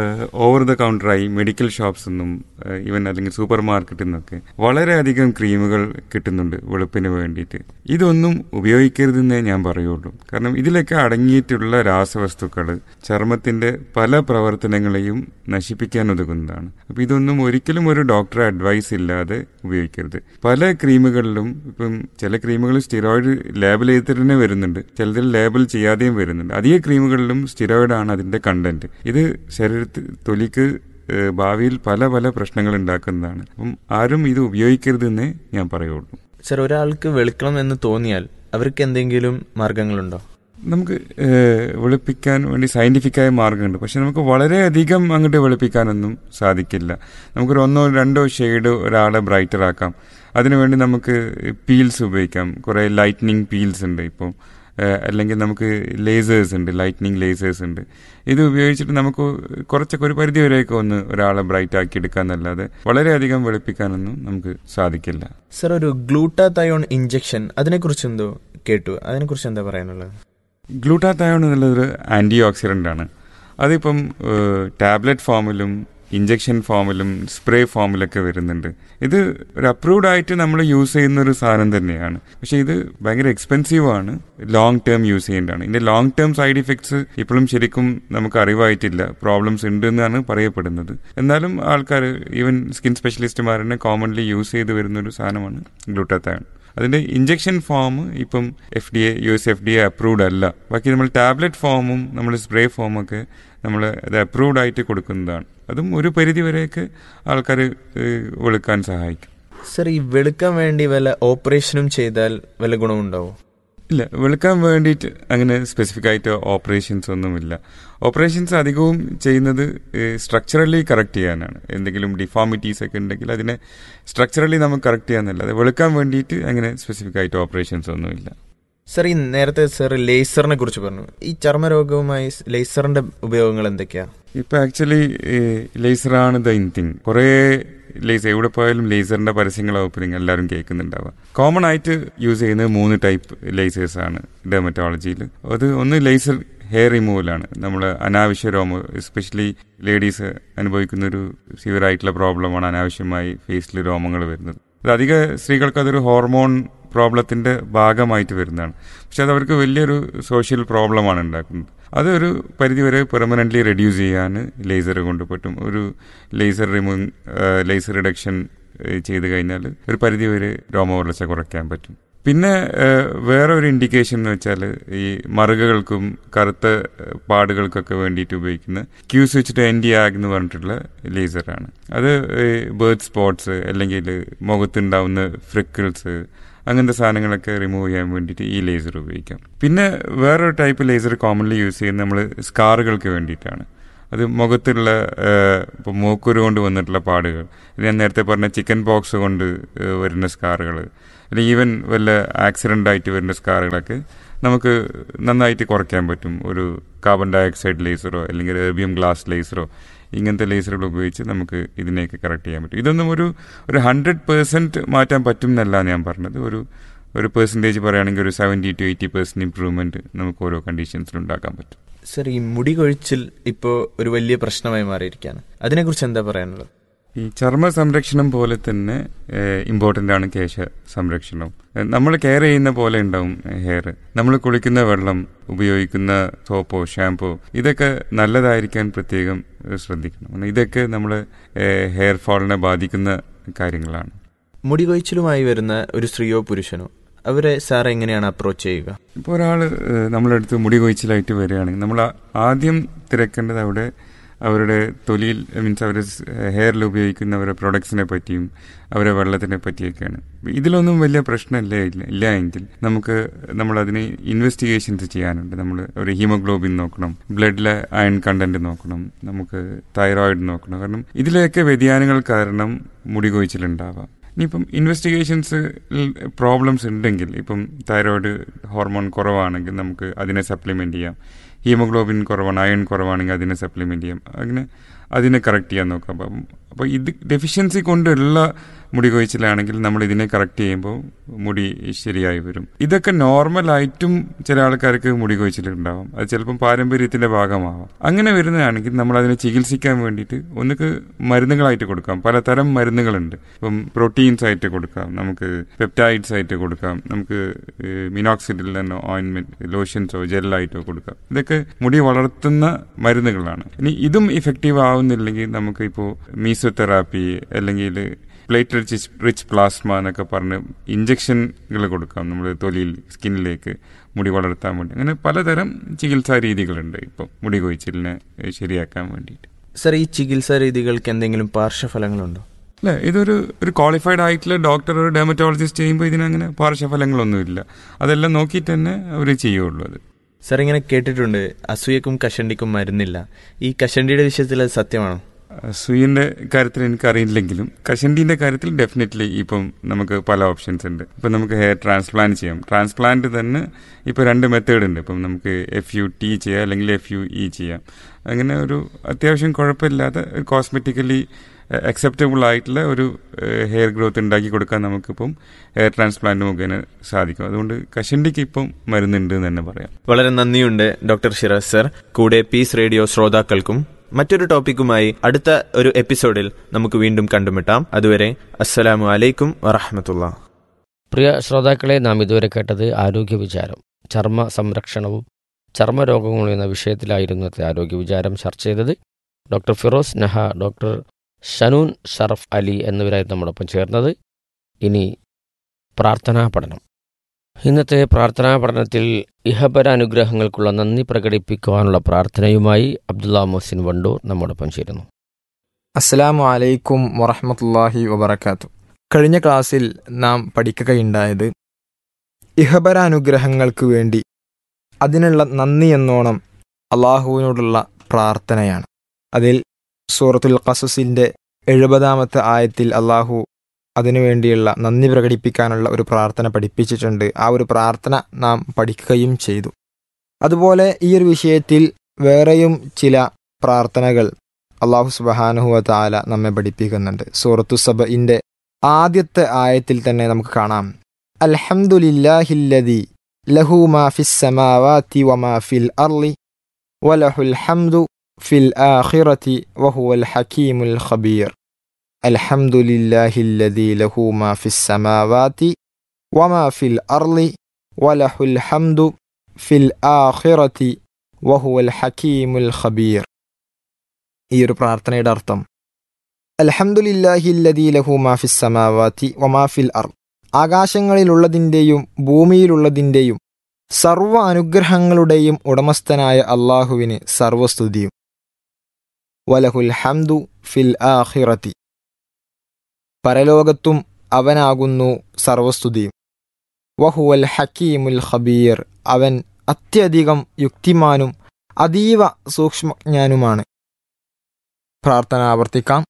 ഓവർ ദ കൗണ്ടറായി മെഡിക്കൽ ഷോപ്സ് നിന്നും ഈവൻ അല്ലെങ്കിൽ സൂപ്പർ മാർക്കറ്റിൽ നിന്നൊക്കെ വളരെയധികം ക്രീമുകൾ കിട്ടുന്നുണ്ട് വെളുപ്പിന് വേണ്ടിയിട്ട് ഇതൊന്നും ഉപയോഗിക്കരുതെന്നേ ഞാൻ പറയുള്ളൂ കാരണം ഇതിലൊക്കെ അടങ്ങിയിട്ടുള്ള രാസവസ്തുക്കൾ ചർമ്മത്തിന്റെ പല പ്രവർത്തനങ്ങളെയും നശിപ്പിക്കാൻ ഉതകുന്നതാണ് അപ്പൊ ഇതൊന്നും ഒരിക്കലും ഒരു ഡോക്ടറെ അഡ്വൈസ് ഇല്ലാതെ ഉപയോഗിക്കരുത് പല ക്രീമുകളിലും ഇപ്പം ചില ക്രീമുകൾ സ്റ്റിറോയിഡ് ലേബൽ ചെയ്തിട്ട് തന്നെ വരുന്നുണ്ട് ചിലതിൽ ലേബൽ ചെയ്യാതെയും വരുന്നുണ്ട് അധിക ക്രീമുകളിലും സ്റ്റിറോയിഡ് ആണ് അതിന്റെ കണ്ടന്റ് ഇത് ശരീരത്തിൽ തൊലിക്ക് ഏഹ്, ഭാവിയിൽ പല പല പ്രശ്നങ്ങൾ ഉണ്ടാക്കുന്നതാണ് അപ്പം ആരും ഇത് ഉപയോഗിക്കരുതെന്നേ ഞാൻ പറയുള്ളൂ സർ ഒരാൾക്ക് വെളുക്കണം എന്ന് തോന്നിയാൽ അവർക്ക് എന്തെങ്കിലും മാർഗങ്ങളുണ്ടോ നമുക്ക് ഏഹ്, വെളുപ്പിക്കാൻ വേണ്ടി സയന്റിഫിക്കായ മാർഗമുണ്ട് പക്ഷെ നമുക്ക് വളരെയധികം അങ്ങോട്ട് വെളുപ്പിക്കാനൊന്നും സാധിക്കില്ല നമുക്കൊരു ഒന്നോ രണ്ടോ ഷെയ്ഡ് ഒരാളെ ബ്രൈറ്റർ ആക്കാം അതിനുവേണ്ടി നമുക്ക് പീൽസ് ഉപയോഗിക്കാം കുറേ ലൈറ്റ്നിങ് പീൽസ് ഉണ്ട് ഇപ്പോൾ ഏഹ്, അല്ലെങ്കിൽ നമുക്ക് ലേസേഴ്സ് ഉണ്ട് ലൈറ്റ്നിങ് ലേസേഴ്സ് ഉണ്ട് ഇത് ഉപയോഗിച്ചിട്ട് നമുക്ക് കുറച്ചൊക്കെ ഒരു പരിധി വരെയൊക്കെ ഒന്ന് ഒരാളെ ബ്രൈറ്റ് ആക്കി എടുക്കാന്നല്ലാതെ വളരെയധികം വെളുപ്പിക്കാനൊന്നും നമുക്ക് സാധിക്കില്ല സർ ഒരു ഗ്ലൂട്ടാതയോൺ ഇഞ്ചക്ഷൻ അതിനെക്കുറിച്ച് എന്തോ കേട്ടു അതിനെക്കുറിച്ച് എന്താ പറയാനുള്ളത് ഗ്ലൂട്ടാത്തയോൺ എന്നുള്ളതൊരു ആൻറ്റി ഓക്സിഡൻ്റ് ആണ് അതിപ്പം ടാബ്ലറ്റ് ഫോമിലും ഇഞ്ചക്ഷൻ ഫോമിലും സ്പ്രേ ഫോമിലൊക്കെ വരുന്നുണ്ട് ഇത് ഒരു അപ്രൂവ്ഡ് ആയിട്ട് നമ്മൾ യൂസ് ചെയ്യുന്ന ഒരു സാധനം തന്നെയാണ് പക്ഷെ ഇത് ഭയങ്കര എക്സ്പെൻസീവ് ആണ് ലോങ് ടേം യൂസ് ചെയ്യേണ്ടതാണ് ഇതിന്റെ ലോങ് ടേം സൈഡ് ഇഫക്ട്സ് ഇപ്പോഴും ശരിക്കും നമുക്ക് അറിവായിട്ടില്ല പ്രോബ്ലംസ് ഉണ്ട് എന്നാണ് പറയപ്പെടുന്നത് എന്നാലും ആൾക്കാർ ഈവൻ സ്കിൻ സ്പെഷ്യലിസ്റ്റുമാർ തന്നെ കോമൺലി യൂസ് ചെയ്ത് വരുന്ന ഒരു സാധനമാണ് ഗ്ലൂട്ടാത്തയോൺ അതിന്റെ ഇഞ്ചക്ഷൻ ഫോം ഇപ്പം F D A U S F D A approved അല്ല ബാക്കി നമ്മൾ ടാബ്ലറ്റ് ഫോമും നമ്മൾ സ്പ്രേ ഫോമും ഒക്കെ നമ്മൾ അത് അപ്രൂവ്ഡ് ആയിട്ട് കൊടുക്കുന്നതാണ് അതും ഒരു പരിധി വരെയൊക്കെ ആൾക്കാർ വെളുക്കാൻ സഹായിക്കും സർ ഈ വെളുക്കാൻ വേണ്ടി വല്ല ഓപ്പറേഷനും ചെയ്താൽ വല്ല ഗുണമുണ്ടാവോ ഇല്ല വെളുക്കാൻ വേണ്ടിയിട്ട് അങ്ങനെ സ്പെസിഫിക് ആയിട്ട് ഓപ്പറേഷൻസ് ഒന്നുമില്ല ഓപ്പറേഷൻസ് അധികവും ചെയ്യുന്നത് സ്ട്രക്ചറലി കറക്റ്റ് ചെയ്യാനാണ് എന്തെങ്കിലും ഡിഫോമിറ്റീസ് ഒക്കെ ഉണ്ടെങ്കിൽ അതിനെ സ്ട്രക്ചറലി നമുക്ക് കറക്റ്റ് ചെയ്യാന്നല്ലാതെ വെളുക്കാൻ വേണ്ടിയിട്ട് അങ്ങനെ സ്പെസിഫിക് ആയിട്ട് ഓപ്പറേഷൻസ് ഒന്നുമില്ല സർ ഈ നേരത്തെ സർ ലേസറിനെ കുറിച്ച് പറഞ്ഞു ഈ ചർമ്മരോഗവുമായി ലേസറിന്റെ ഉപയോഗങ്ങൾ എന്തൊക്കെയാ ഇപ്പൊ ആക്ച്വലി ലേസറാണ് ദ ഇൻ തിങ് കുറേ ലേസർ എവിടെ പോയാലും ലേസറിന്റെ പരസ്യങ്ങൾ ഓപ്പണിങ് എല്ലാവരും കേൾക്കുന്നുണ്ടാവുക കോമൺ ആയിട്ട് യൂസ് ചെയ്യുന്നത് മൂന്ന് ടൈപ്പ് ലേസേഴ്സ് ആണ് ഡെർമറ്റോളജിയിൽ അത് ഒന്ന് ലേസർ ഹെയർ റിമൂവലാണ് നമ്മൾ അനാവശ്യ രോമം എസ്പെഷ്യലി ലേഡീസ് അനുഭവിക്കുന്ന ഒരു സിവിയർ ആയിട്ടുള്ള പ്രോബ്ലമാണ് അനാവശ്യമായി ഫേസിൽ രോമങ്ങൾ വരുന്നത് അത് അധിക സ്ത്രീകൾക്ക് അതൊരു ഹോർമോൺ പ്രോബ്ലത്തിന്റെ ഭാഗമായിട്ട് വരുന്നതാണ് പക്ഷെ അത് അവർക്ക് വലിയൊരു സോഷ്യൽ പ്രോബ്ലമാണ് ഉണ്ടാക്കുന്നത് അത് ഒരു പരിധിവരെ പെർമനന്റ്ലി റെഡ്യൂസ് ചെയ്യാൻ ലേസർ കൊണ്ട് പറ്റും ഒരു ലേസർ റിമൂവ് ലേസർ റിഡക്ഷൻ ചെയ്ത് കഴിഞ്ഞാൽ ഒരു പരിധിവരെ രോമവളർച്ച കുറയ്ക്കാൻ പറ്റും പിന്നെ ഏഹ്, വേറെ ഒരു ഇൻഡിക്കേഷൻ എന്ന് വെച്ചാൽ ഈ മറുകകൾക്കും കറുത്ത ഏഹ്, പാടുകൾക്കൊക്കെ വേണ്ടിയിട്ട് ഉപയോഗിക്കുന്ന ക്യൂ സ്വിച്ച്ഡ് എൻഡി ആഗ് എന്ന് പറഞ്ഞിട്ടുള്ള ലേസറാണ് അത് ബേർഡ് സ്പോട്സ് അല്ലെങ്കിൽ മുഖത്തുണ്ടാവുന്ന ഫ്രിക്കിൾസ് അങ്ങനത്തെ സാധനങ്ങളൊക്കെ റിമൂവ് ചെയ്യാൻ വേണ്ടിയിട്ട് ഈ ലേസർ ഉപയോഗിക്കാം പിന്നെ വേറൊരു ടൈപ്പ് ലേസർ കോമൺലി യൂസ് ചെയ്യുന്നത് നമ്മൾ സ്കാറുകൾക്ക് വേണ്ടിയിട്ടാണ് അത് മുഖത്തുള്ള ഇപ്പോൾ മൂക്കുരു കൊണ്ട് വന്നിട്ടുള്ള പാടുകൾ ഞാൻ നേരത്തെ പറഞ്ഞ ചിക്കൻ പോക്സ് കൊണ്ട് ഏഹ്, വരുന്ന സ്കാറുകൾ അല്ലെങ്കിൽ ഈവൻ വല്ല ആക്സിഡൻ്റ് ആയിട്ട് വരുന്ന സ്കാറുകളൊക്കെ നമുക്ക് നന്നായിട്ട് കുറയ്ക്കാൻ പറ്റും ഒരു കാർബൺ ഡയോക്സൈഡ് ലേസറോ അല്ലെങ്കിൽ എർബിയം ഗ്ലാസ് ലേസറോ ഇങ്ങനത്തെ ലേസറുകൾ ഉപയോഗിച്ച് നമുക്ക് ഇതിനെയൊക്കെ കറക്റ്റ് ചെയ്യാൻ പറ്റും ഇതൊന്നും ഒരു ഒരു ഹൺഡ്രഡ് പേഴ്സൻറ്റ് മാറ്റാൻ പറ്റും എന്നല്ല ഞാൻ പറഞ്ഞത് ഒരു ഒരു പെർസെൻറ്റേജ് പറയുകയാണെങ്കിൽ ഒരു seventy to eighty percent improvement നമുക്ക് ഓരോ കണ്ടീഷൻസിൽ ഉണ്ടാക്കാൻ പറ്റും സർ ഈ മുടി കൊഴിച്ചിൽ ഇപ്പോൾ ഒരു വലിയ പ്രശ്നമായി മാറിയിരിക്കുകയാണ് അതിനെക്കുറിച്ച് എന്താ പറയാനുള്ളത് ഈ ചർമ്മ സംരക്ഷണം പോലെ തന്നെ ഇമ്പോർട്ടൻ്റ് ആണ് കേശ സംരക്ഷണം നമ്മൾ കെയർ ചെയ്യുന്ന പോലെ ഉണ്ടാവും ഹെയർ നമ്മൾ കുളിക്കുന്ന വെള്ളം ഉപയോഗിക്കുന്ന സോപ്പോ ഷാമ്പോ ഇതൊക്കെ നല്ലതായിരിക്കാൻ പ്രത്യേകം ഏഹ്, ശ്രദ്ധിക്കണം കാരണം ഇതൊക്കെ നമ്മൾ ഹെയർ ഫോളിനെ ബാധിക്കുന്ന കാര്യങ്ങളാണ് മുടി കൊഴിച്ചിലുമായി വരുന്ന ഒരു സ്ത്രീയോ പുരുഷനോ അവരെ സാർ എങ്ങനെയാണ് അപ്രോച്ച് ചെയ്യുക ഇപ്പോൾ ഒരാൾ നമ്മളെ അടുത്ത് മുടി കൊഴിച്ചിലായിട്ട് വരികയാണെങ്കിൽ നമ്മൾ ആ- ആദ്യം തിരക്കേണ്ടത് അവിടെ അവരുടെ തൊലിയിൽ മീൻസ് അവർ ഹെയറിൽ ഉപയോഗിക്കുന്ന അവരുടെ പ്രൊഡക്ട്സിനെ പറ്റിയും അവരുടെ വെള്ളത്തിനെ പറ്റിയൊക്കെയാണ് ഇതിലൊന്നും വലിയ പ്രശ്നമില്ല ഇല്ല ഇല്ല എങ്കിൽ നമുക്ക് നമ്മൾ അതിന് ഇൻവെസ്റ്റിഗേഷൻസ് ചെയ്യാനുണ്ട് നമ്മൾ ഒരു ഹീമോഗ്ലോബിൻ നോക്കണം ബ്ലഡിലെ അയൺ കണ്ടന്റ് നോക്കണം നമുക്ക് തൈറോയിഡ് നോക്കണം കാരണം ഇതിലെയൊക്കെ വ്യതിയാനങ്ങൾ കാരണം മുടി കൊഴിച്ചിലുണ്ടാവാം ഇനിയിപ്പം ഇൻവെസ്റ്റിഗേഷൻസ് പ്രോബ്ലംസ് ഉണ്ടെങ്കിൽ ഇപ്പം തൈറോയിഡ് ഹോർമോൺ കുറവാണെങ്കിൽ നമുക്ക് അതിനെ സപ്ലിമെന്റ് ചെയ്യാം ഹീമോഗ്ലോബിൻ കുറവാണ് അയൺ കുറവാണെങ്കിൽ അതിനെ സപ്ലിമെന്റ് ചെയ്യാം അങ്ങനെ അതിനെ കറക്റ്റ് ചെയ്യാൻ നോക്കാം അപ്പം അപ്പോൾ ഇത് ഡെഫിഷ്യൻസി കൊണ്ടുള്ള മുടി കൊഴിച്ചിലാണെങ്കിൽ നമ്മൾ ഇതിനെ കറക്റ്റ് ചെയ്യുമ്പോൾ മുടി ശരിയായി വരും ഇതൊക്കെ നോർമലായിട്ടും ചില ആൾക്കാർക്ക് മുടി കൊഴിച്ചിലുണ്ടാവും അത് ചിലപ്പം പാരമ്പര്യത്തിന്റെ ഭാഗമാവാം അങ്ങനെ വരുന്നതാണെങ്കിൽ നമ്മൾ അതിനെ ചികിത്സിക്കാൻ വേണ്ടിയിട്ട് ഒന്നുക്ക് മരുന്നുകളായിട്ട് കൊടുക്കാം പലതരം മരുന്നുകളുണ്ട് ഇപ്പം പ്രോട്ടീൻസ് ആയിട്ട് കൊടുക്കാം നമുക്ക് പെപ്റ്റൈഡ്സ് ആയിട്ട് കൊടുക്കാം നമുക്ക് മിനോക്സിഡിൽ തന്നെ ഓയിൻമെന്റ് ലോഷൻസോ ജെല്ലായിട്ടോ കൊടുക്കാം ഇതൊക്കെ മുടി വളർത്തുന്ന മരുന്നുകളാണ് ഇനി ഇതും ഇഫക്റ്റീവ് ആവുന്നില്ലെങ്കിൽ നമുക്ക് ഇപ്പോൾ മീസോതെറാപ്പി അല്ലെങ്കിൽ പ്ലേറ്റ് റിച്ച് പ്ലാസ്മ എന്നൊക്കെ പറഞ്ഞ് ഇഞ്ചക്ഷനുകൾ കൊടുക്കാം നമ്മൾ തൊലിയിൽ സ്കിന്നിലേക്ക് മുടി വളർത്താൻ വേണ്ടി അങ്ങനെ പലതരം ചികിത്സാ രീതികളുണ്ട് ഇപ്പം മുടി കൊഴിച്ചിലിനെ ശരിയാക്കാൻ വേണ്ടിയിട്ട് സർ ഈ ചികിത്സാ രീതികൾക്ക് എന്തെങ്കിലും പാർശ്വഫലങ്ങളുണ്ടോ അല്ല ഇതൊരു ഒരു ക്വാളിഫൈഡ് ആയിട്ടുള്ള ഡോക്ടർ ഒരു ഡെമറ്റോളജിസ്റ്റ് ചെയ്യുമ്പോൾ ഇതിനങ്ങനെ പാർശ്വഫലങ്ങളൊന്നുമില്ല അതെല്ലാം നോക്കിയിട്ട് തന്നെ അവർ ചെയ്യുള്ളൂ അത് സർ ഇങ്ങനെ കേട്ടിട്ടുണ്ട് അസൂയക്കും കഷണ്ടിക്കും മരുന്നില്ല ഈ കഷണ്ടിയുടെ വിഷയത്തിൽ അത് സത്യമാണോ സൂയിന്റെ കാര്യത്തിൽ എനിക്കറിയില്ലെങ്കിലും കഷണ്ടിന്റെ കാര്യത്തിൽ ഡെഫിനറ്റ്ലി ഇപ്പം നമുക്ക് പല ഓപ്ഷൻസ് ഉണ്ട് ഇപ്പം നമുക്ക് ഹെയർ ട്രാൻസ്പ്ലാന്റ് ചെയ്യാം ട്രാൻസ്പ്ലാന്റ് തന്നെ ഇപ്പം രണ്ട് മെത്തേഡ് ഉണ്ട് ഇപ്പം നമുക്ക് എഫ് യു ടി ചെയ്യാം അല്ലെങ്കിൽ എഫ് യു ഇ ചെയ്യാം അങ്ങനെ ഒരു അത്യാവശ്യം കുഴപ്പമില്ലാതെ കോസ്മെറ്റിക്കലി അക്സെപ്റ്റബിൾ ആയിട്ടുള്ള ഒരു ഹെയർ ഗ്രോത്ത് ഉണ്ടാക്കി കൊടുക്കാൻ നമുക്കിപ്പം ഹെയർ ട്രാൻസ്പ്ലാന്റ് മുഖേന സാധിക്കും അതുകൊണ്ട് കഷണ്ടിക്ക് ഇപ്പം മരുന്നുണ്ട് എന്ന് തന്നെ പറയാം വളരെ നന്ദിയുണ്ട് ഡോക്ടർ ഷിറാസ് സർ കൂടെ പീസ് റേഡിയോ ശ്രോതാക്കൾക്കും മറ്റൊരു ടോപ്പിക്കുമായി അടുത്ത ഒരു എപ്പിസോഡിൽ നമുക്ക് വീണ്ടും കണ്ടുമുട്ടാം അതുവരെ അസ്സലാമു അലൈക്കും വറഹമത്തുള്ള പ്രിയ ശ്രോതാക്കളെ നാം ഇതുവരെ കേട്ടത് ആരോഗ്യ വിചാരം ചർമ്മ സംരക്ഷണവും ചർമ്മരോഗങ്ങളും എന്ന വിഷയത്തിലായിരുന്നു ഇന്നത്തെ ആരോഗ്യ വിചാരം ചർച്ച ചെയ്തത് ഡോക്ടർ ഫിറോസ് നഹ ഡോക്ടർ ഷനൂൻ ഷറഫ് അലി എന്നിവരായിരുന്നു നമ്മോടൊപ്പം ചേർന്നത് ഇനി പ്രാർത്ഥനാ പഠനം ഇന്നത്തെ പ്രാർത്ഥനാ പഠനത്തിൽ ഇഹപര അനുഗ്രഹങ്ങൾക്കുള്ള നന്ദി പ്രകടിപ്പിക്കുവാനുള്ള പ്രാർത്ഥനയുമായി അബ്ദുള്ള മുഹസിൻ വണ്ടൂർ നമ്മോടൊപ്പം ചേരുന്നു അസ്സലാമു അലൈക്കും വറഹമത്തല്ലാഹി വബർക്കാത്തു കഴിഞ്ഞ ക്ലാസ്സിൽ നാം പഠിക്കുകയുണ്ടായത് ഇഹബര അനുഗ്രഹങ്ങൾക്ക് വേണ്ടി അതിനുള്ള നന്ദി എന്നോണം അള്ളാഹുവിനോടുള്ള പ്രാർത്ഥനയാണ് അതിൽ സൂറത്തുൽ ഖസസിൻ്റെ എഴുപതാമത്തെ ആയത്തിൽ അള്ളാഹു അതിനുവേണ്ടിയുള്ള നന്ദി പ്രകടിപ്പിക്കാനുള്ള ഒരു പ്രാർത്ഥന പഠിപ്പിച്ചിട്ടുണ്ട് ആ ഒരു പ്രാർത്ഥന നാം പഠിക്കുകയും ചെയ്തു അതുപോലെ ഈ ഒരു വിഷയത്തിൽ വേറെയും ചില പ്രാർത്ഥനകൾ അള്ളാഹു സുബഹാനുഹുവ താല നമ്മെ പഠിപ്പിക്കുന്നുണ്ട് സൂറത്തു സബഇന്റെ ആദ്യത്തെ ആയത്തിൽ തന്നെ നമുക്ക് കാണാം അൽഹംദുലില്ലാഹില്ലദി ലഹു മാ ഫിസ് സമാവാതി വമാ ഫിൽ അർളി വലഹുൽ ഹംദു ഫിൽ ആഖിറതി വഹുവൽ ഹകീമുൽ ഖബീർ അൽഹംദുലില്ലാഹില്ലദി ലഹു മാ ഫിസ് സമാവാതി വമാ ഫിൽ അർളി വലഹുൽ ഹംദു ഫിൽ ആഖിറതി വഹുവൽ ഹകീമുൽ ഖബീർ ഈ ഒരു പ്രാർത്ഥനയുടെ അർത്ഥം അൽഹംദുലില്ലാഹില്ലദീ ലഹു മാഫിസ് സമാവാതി വമാഫിൽ അർ ആകാശങ്ങളിലുള്ളതിൻ്റെയും ഭൂമിയിലുള്ളതിൻ്റെയും സർവ അനുഗ്രഹങ്ങളുടെയും ഉടമസ്ഥനായ അള്ളാഹുവിന് സർവസ്തുതിയും വലഹുൽ ഹംദു ഫിൽ ആഖിറതി പരലോകത്തും അവനാകുന്നു സർവസ്തുതിയും വഹുവൽ ഹക്കീമുൽ ഖബീർ അവൻ അത്യധികം യുക്തിമാനും അതീവ സൂക്ഷ്മജ്ഞാനുമാണ് പ്രാർത്ഥന ആവർത്തിക്കാം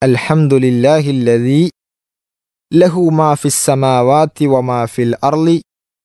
അൽഹംദുലില്ലാഹില്ലദീ ലഹു മാ ഫിസ് സമാവാതി വമാ ഫിൽ അർളി